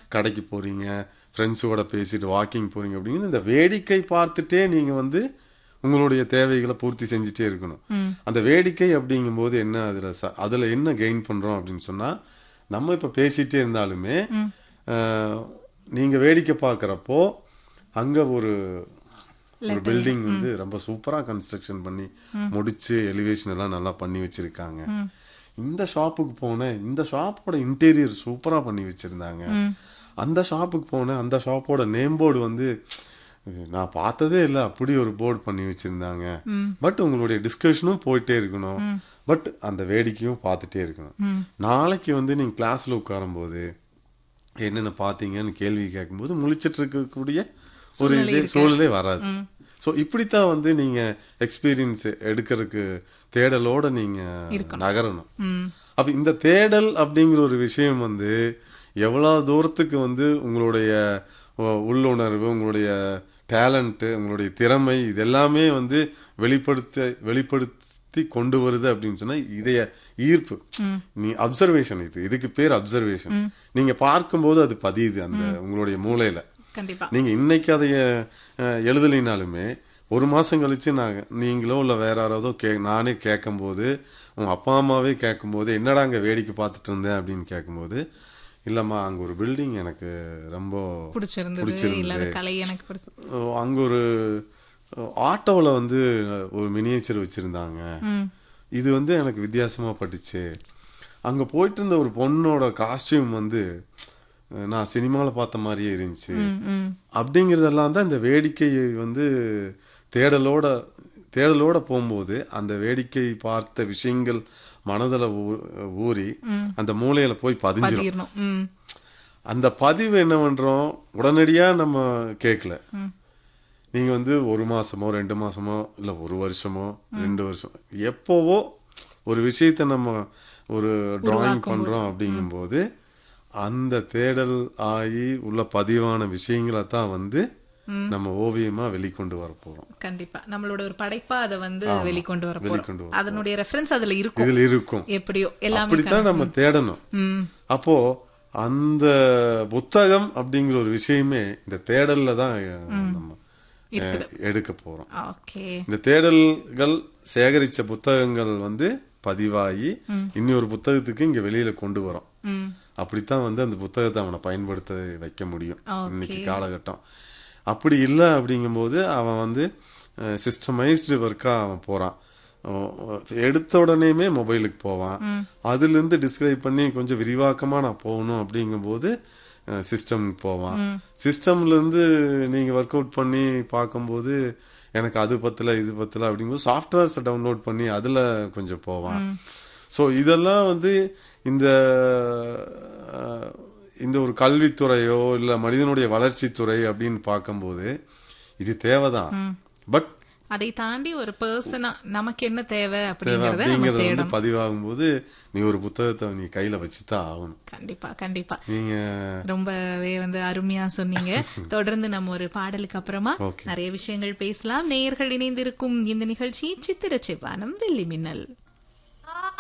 கடைக்கு போறீங்க ஃப்ரெண்ட்ஸோட பேசிட்டு வாக்கிங் போறீங்க அப்படிங்கிறது இந்த வேடிக்கை பார்த்துட்டே நீங்க வந்து உங்களுடைய தேவைகளை பூர்த்தி செஞ்சுட்டே இருக்கணும் அந்த வேடிக்கை அப்படிங்கும்போது என்ன அதுல ச- அதுல என்ன கெயின் பண்றோம் அப்படின்னு சொன்னா நம்ம இப்ப பேசிட்டே இருந்தாலுமே அஹ், நீங்க வேடிக்கை பார்க்கறப்போ அங்க ஒரு ஒரு பில்டிங் வந்து ரொம்ப சூப்பரா கன்ஸ்ட்ரக்ஷன் பண்ணி முடிச்சு எலிவேஷன் எல்லாம் நல்லா பண்ணி வச்சிருக்காங்க இந்த ஷாப்புக்கு போனேன் இந்த ஷாப்போட இன்டீரியர் சூப்பரா பண்ணி வச்சிருந்தாங்க அந்த ஷாப்புக்கு போனேன் அந்த ஷாப்போட நேம் போர்டு வந்து நான் பார்த்ததே இல்லை அப்படி ஒரு போர்டு பண்ணி வச்சிருந்தாங்க பட் உங்களுடைய டிஸ்கஷனும் போயிட்டே இருக்கணும் பட் அந்த வேடிக்கையும் பார்த்துட்டே இருக்கணும் நாளைக்கு வந்து நீங்க கிளாஸ்ல உட்காரும்போது என்னென்ன பார்த்தீங்கன்னு கேள்வி கேட்கும்போது முழிச்சிட்டு இருக்கக்கூடிய ஒரு இது சூழ்நிலை வராது ஸோ இப்படித்தான் வந்து நீங்க எக்ஸ்பீரியன்ஸ் எடுக்கிறதுக்கு தேடலோட நீங்க நகரணும் அப்ப இந்த தேடல் அப்படிங்கிற ஒரு விஷயம் வந்து எவ்வளவு தூரத்துக்கு வந்து உங்களுடைய அஹ், உள்ளுணர்வு உங்களுடைய டேலண்ட்டு உங்களுடைய திறமை இது எல்லாமே வந்து வெளிப்படுத்த வெளிப்படுத்தி கொண்டு வருது அப்படின்னு சொன்னா இதைய ஈர்ப்பு நீ அப்சர்வேஷன் இது இதுக்கு பேர் அப்சர்வேஷன் நீங்க பார்க்கும்போது அது பதியுது அந்த உங்களுடைய மூளையில கண்டிப்பா நீங்க இன்னைக்கு அதைய அஹ், எழுதலைனாலுமே ஒரு மாசம் கழிச்சு நான் நீங்களோ இல்ல வேற யாராவதோ கே நானே கேட்கும்போது உங்க அப்பா அம்மாவே கேட்கும்போது என்னடா அங்க வேடிக்கை பார்த்துட்டு இருந்தேன் அப்படின்னு கேட்கும்போது இல்லம்மா அங்க ஒரு பில்டிங் எனக்கு ரொம்ப பிடிச்சிருந்தது இல்ல அது கலை எனக்கு பிடிச்சது அஹ், அங்க ஒரு ஆட்டோவில் வந்து ஒரு மினியேச்சர் வச்சிருந்தாங்க இது வந்து எனக்கு வித்தியாசமா பட்டுச்சு அங்க போயிட்டு இருந்த ஒரு பொண்ணோட காஸ்டியூம் வந்து அஹ், நான் சினிமால பார்த்த மாதிரியே இருந்துச்சு அப்படிங்கிறதெல்லாம் தான் இந்த வேடிக்கையை வந்து தேடலோட தேடலோட போகும்போது அந்த வேடிக்கை பார்த்த விஷயங்கள் மனதில் ஊறி அந்த மூளையில போய் பதிஞ்சிரும் பதிரணும் ம் அந்த பதிவு என்ன பண்றோம் உடனடியா நம்ம கேட்கல நீங்க வந்து ஒரு மாசமோ ரெண்டு மாசமோ இல்ல ஒரு வருஷமோ ரெண்டு வருஷம் எப்போவோ ஒரு விஷயத்த நம்ம ஒரு டிராயிங் பண்றோம் அப்படிங்கும்போது அந்த தேடல் ஆகி உள்ள பதிவான விஷயங்களை தான் வந்து நம்ம ஓவியமா வெளிக்கொண்டு வர போறோம் கண்டிப்பா நம்மளோட ஒரு படைப்பா அதை வந்து வெளிக்கொண்டு வர வெளிக்கொண்டு போறோம் அதனுடைய ரெஃபரன்ஸ் அதுல இருக்கும் இதுல இருக்கும் எப்படியோ எல்லாமே அப்படித்தான் நம்ம தேடணும் ம் அப்போ அந்த புத்தகம் அப்படிங்கிற ஒரு விஷயமே இந்த தேடல்ல தான் நம்ம அஹ், எடுக்க போறோம் ஓகே இந்த தேடல்கள் சேகரிச்ச புத்தகங்கள் வந்து பதிவாகி இன்னொரு புத்தகத்துக்கு இங்க வெளியில கொண்டு வரோம் ம் அப்படித்தான் வந்து அந்த புத்தகத்தை அவனை பயன்படுத்த வைக்க முடியும் Okay. இன்னைக்கு காலகட்டம் அப்படி இல்லை அப்படிங்கும்போது அவன் வந்து சிஸ்டமைஸ்டு ஒர்க்கா அவன் போறான் அஹ் எடுத்த உடனேயுமே மொபைலுக்கு போவான் அதுல இருந்து டிஸ்கிரைப் பண்ணி கொஞ்சம் விரிவாக்கமா நான் போகணும் அப்படிங்கும்போது சிஸ்டம்க்கு போவான் சிஸ்டம்ல இருந்து நீங்க ஒர்க் அவுட் பண்ணி பார்க்கும்போது எனக்கு அது பத்தல இது பத்தல அப்படிங்கும்போது சாஃப்ட்வேர்ஸை டவுன்லோட் பண்ணி அதுல கொஞ்சம் போவான் ஸோ இதெல்லாம் வந்து இந்த அஹ், இந்த ஒரு கல்வித்துறையோ இல்ல மனிதனுடைய வளர்ச்சித்துறை அப்படின்னு பார்க்கும்போது இது தேவைதான் பட் அதை தாண்டி ஒரு பர்சனா நமக்கு என்ன தேவை தேவை அப்படிங்கறத நம்ம அப்படிங்கறது வந்து தேடணும் பதிவாகும் போது நீ ஒரு புத்தகத்தை நீ கையில வச்சுதான் ஆகணும் கண்டிப்பா கண்டிப்பா நீங்க ரொம்பவே வந்து அருமையா சொன்னீங்க தொடர்ந்து நம்ம ஒரு பாடலுக்கு அப்புறமா Okay. நிறைய விஷயங்கள் பேசலாம் நேயர்கள் இணைந்திருக்கும் இந்த நிகழ்ச்சி சித்திர செவ்வானம் வெள்ளி மின்னல்